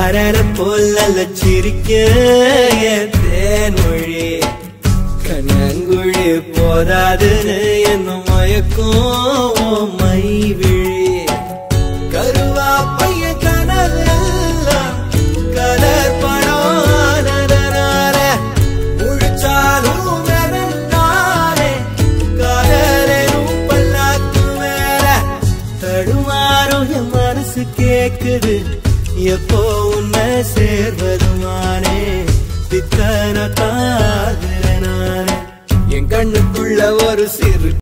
தாரர போல சிரிக்க என் தேன்மொழி கண்ணங்குழி போதாதுன்னு என்னும் மயக்கும் மை விழி கருவா பைய கனவெல்லாம் கலர் படம் நனனார. முழிச்சாலும் வெறுந்தானே காதலும் பல்லாக்கு மேல தடுமாறும் என் மனசு கேக்குது எப்போ உன்னை சேர்வதுமானே பித்தன தாகுற நானே என் கண்ணுக்குள்ள ஒரு சிறு